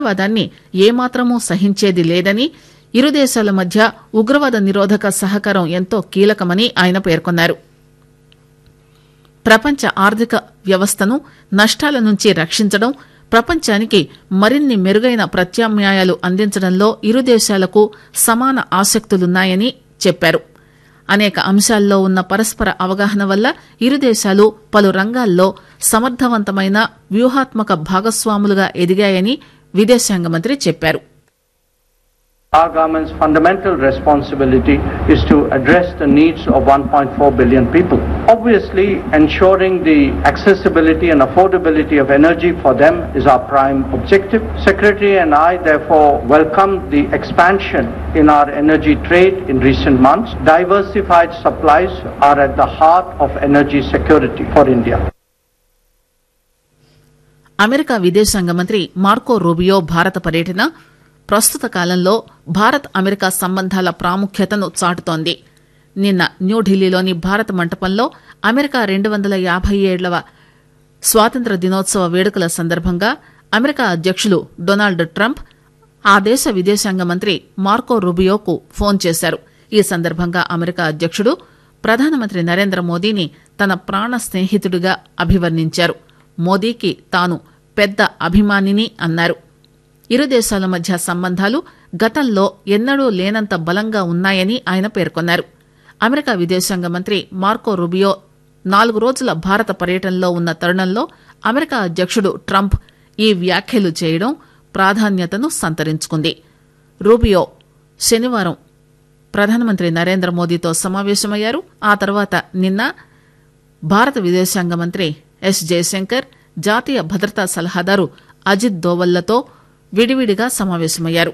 ఉగ్రవాదాన్ని ఏమాత్రమూ సహించేది లేదని ఇరు దేశాల మధ్య ఉగ్రవాద నిరోధక సహకారం ఎంతో కీలకమని ఆయన పేర్కొన్నారు ప్రపంచ ఆర్థిక వ్యవస్థను నష్టాల నుంచి రక్షించడం ప్రపంచానికి మరిన్ని మెరుగైన ప్రత్యామ్నాయాలు అందించడంలో ఇరు దేశాలకు సమాన ఆసక్తులున్నాయని చెప్పారు అనేక అంశాల్లో ఉన్న పరస్పర అవగాహన వల్ల ఇరు దేశాలు పలు రంగాల్లో సమర్థవంతమైన వ్యూహాత్మక భాగస్వాములుగా ఎదిగాయని విదేశాంగ మంత్రి చెప్పారు Our government's fundamental responsibility is to address the needs of 1.4 billion people. Obviously, ensuring the accessibility and affordability of energy for them is our prime objective. Secretary and I therefore welcome the expansion in our energy trade in recent months. Diversified supplies are at the heart of energy security for India. America విదేశాంగ మంత్రి Marco Rubio భారత పర్యటన ప్రస్తుత కాలంలో Bharat America సంబంధాల ప్రాముఖ్యతను చాటుతోంది నిన్న న్యూఢిల్లీలోని భారత మంటపంలో అమెరికా రెండు వందల యాభై ఏళ్లవ స్వాతంత్ర దినోత్సవ వేడుకల సందర్భంగా అమెరికా అధ్యక్షులు డొనాల్డ్ ట్రంప్ ఆ దేశ విదేశాంగ మంత్రి మార్కో రూబియోకు ఫోన్ చేశారు ఈ సందర్భంగా అమెరికా అధ్యక్షుడు ప్రధానమంత్రి నరేంద్ర మోదీని తన ప్రాణ స్నేహితుడిగా అభివర్ణించారు మోదీకి తాను పెద్ద అభిమానిని అన్నారు ఇరు దేశాల మధ్య సంబంధాలు గతంలో ఎన్నడూ లేనంత బలంగా ఉన్నాయని ఆయన పేర్కొన్నారు అమెరికా విదేశాంగ మంత్రి మార్కో రూబియో నాలుగు రోజుల భారత పర్యటనలో ఉన్న తరుణంలో అమెరికా అధ్యక్షుడు ట్రంప్ ఈ వ్యాఖ్యలు చేయడం ప్రాధాన్యతను సంతరించుకుంది రూబియో శనివారం ప్రధానమంత్రి నరేంద్ర మోదీతో సమావేశమయ్యారు ఆ తర్వాత నిన్న భారత విదేశాంగ మంత్రి ఎస్ జయశంకర్ జాతీయ భద్రతా సలహాదారు అజిత్ దోవల్లతో విడివిడిగా సమావేశమయ్యారు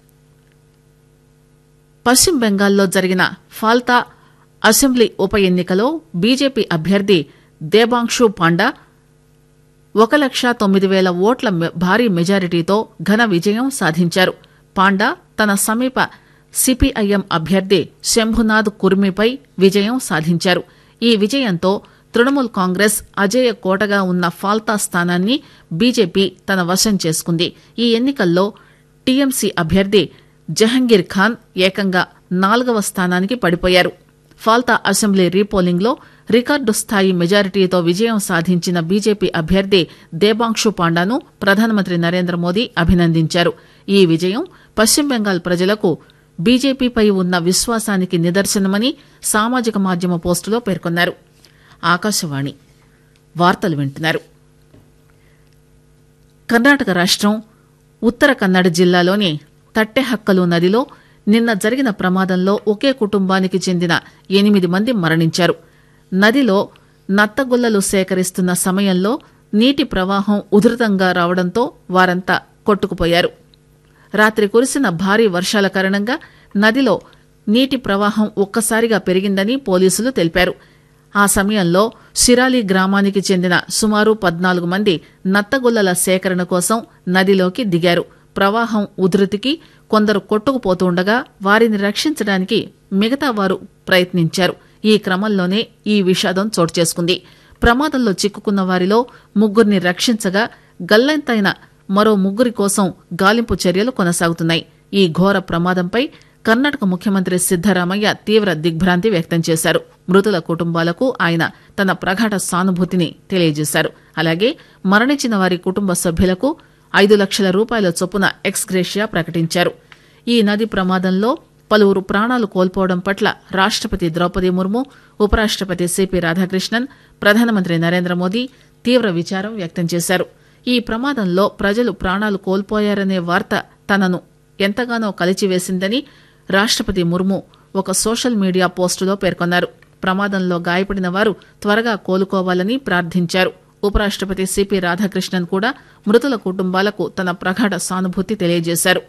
పశ్చిమ బెంగాల్లో జరిగిన ఫాల్తా అసెంబ్లీ ఉప ఎన్నికలో బీజేపీ అభ్యర్థి దేబాంక్షు పాండా ఒక లక్ష తొమ్మిది వేల ఓట్ల మె- భారీ మెజారిటీతో ఘన విజయం సాధించారు పాండా తన సమీప సిపిఐఎం అభ్యర్థి శంభునాథ్ కుర్మిపై విజయం సాధించారు ఈ విజయంతో తృణమూల్ కాంగ్రెస్ అజేయ కోటగా ఉన్న ఫాల్తా స్థానాన్ని బీజేపీ తన వశం చేసుకుంది ఈ ఎన్నికల్లో టీఎంసీ అభ్యర్థి జహంగీర్ ఖాన్ ఏకంగా నాలుగవ స్థానానికి పడిపోయారు ఫాల్తా అసెంబ్లీ రీపోలింగ్ లో రికార్డు స్థాయి మెజారిటీతో విజయం సాధించిన బీజేపీ అభ్యర్థి దేబాంక్షు పాండాను ప్రధానమంత్రి నరేంద్ర మోదీ అభినందించారు ఈ విజయం పశ్చిమ బెంగాల్ ప్రజలకు బీజేపీపై ఉన్న విశ్వాసానికి నిదర్శనమని సామాజిక మాధ్యమ పోస్టులో పేర్కొన్నారు ఆకాశవాణి వార్తలు వింటున్నారు కర్ణాటక రాష్ట్రం ఉత్తర కన్నడ జిల్లాలోని తట్టెహక్కలు నదిలో నిన్న జరిగిన ప్రమాదంలో ఒకే కుటుంబానికి చెందిన ఎనిమిది మంది మరణించారు నదిలో నత్తగుల్లలు సేకరిస్తున్న సమయంలో నీటి ప్రవాహం ఉధృతంగా రావడంతో వారంతా కొట్టుకుపోయారు రాత్రి కురిసిన భారీ వర్షాల కారణంగా నదిలో నీటి ప్రవాహం ఒక్కసారిగా పెరిగిందని పోలీసులు తెలిపారు ఆ సమయంలో సిరాలి గ్రామానికి చెందిన సుమారు పద్నాలుగు మంది నత్తగుల్లల సేకరణ కోసం నదిలోకి దిగారు ప్రవాహం ఉధృతికి కొందరు కొట్టుకుపోతుండగా వారిని రక్షించడానికి మిగతా వారు ప్రయత్నించారు ఈ క్రమంలోనే ఈ విషాదం చోటు చేసుకుంది ప్రమాదంలో చిక్కుకున్న వారిలో ముగ్గురిని రక్షించగా గల్లంతైన మరో ముగ్గురి కోసం గాలింపు చర్యలు కొనసాగుతున్నాయి ఈ ఘోర ప్రమాదంపై కర్ణాటక ముఖ్యమంత్రి సిద్దరామయ్య తీవ్ర దిగ్భ్రాంతి వ్యక్తం చేశారు మృతుల కుటుంబాలకు ఆయన తన ప్రగాఢ సానుభూతిని తెలియజేశారు అలాగే మరణించిన వారి కుటుంబ సభ్యులకు ఐదు లక్షల రూపాయల చొప్పున ఎక్స్గ్రేషియా ప్రకటించారు ఈ నది ప్రమాదంలో పలువురు ప్రాణాలు కోల్పోవడం పట్ల రాష్టపతి ద్రౌపది ముర్ము ఉపరాష్టపతి సిపి రాధాకృష్ణన్ ప్రధానమంత్రి నరేంద్ర మోదీ తీవ్ర విచారం వ్యక్తం చేశారు ఈ ప్రమాదంలో ప్రజలు ప్రాణాలు కోల్పోయారనే వార్త తనను ఎంతగానో కలిచివేసిందని రాష్టపతి ముర్ము ఒక సోషల్ మీడియా పోస్టులో పేర్కొన్నారు ప్రమాదంలో గాయపడిన వారు త్వరగా కోలుకోవాలని ప్రార్థించారు ఉపరాష్టపతి సిపి రాధాకృష్ణన్ కూడా మృతుల కుటుంబాలకు తన ప్రగాఢ సానుభూతి తెలియజేశారు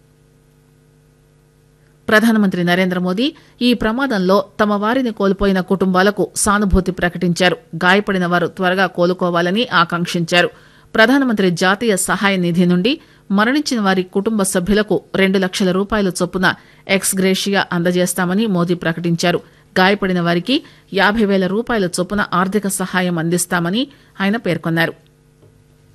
ప్రధానమంత్రి నరేంద్ర మోదీ ఈ ప్రమాదంలో తమ వారిని కోల్పోయిన కుటుంబాలకు సానుభూతి ప్రకటించారు గాయపడిన వారు త్వరగా కోలుకోవాలని ఆకాంక్షించారు ప్రధానమంత్రి జాతీయ సహాయ నిధి నుండి మరణించిన వారి కుటుంబ సభ్యులకు రెండు లక్షల రూపాయల చొప్పున ఎక్స్గ్రేషియా అందజేస్తామని మోదీ ప్రకటించారు గాయపడిన వారికి యాభై వేల రూపాయల చొప్పున ఆర్థిక సహాయం అందిస్తామని ఆయన పేర్కొన్నారు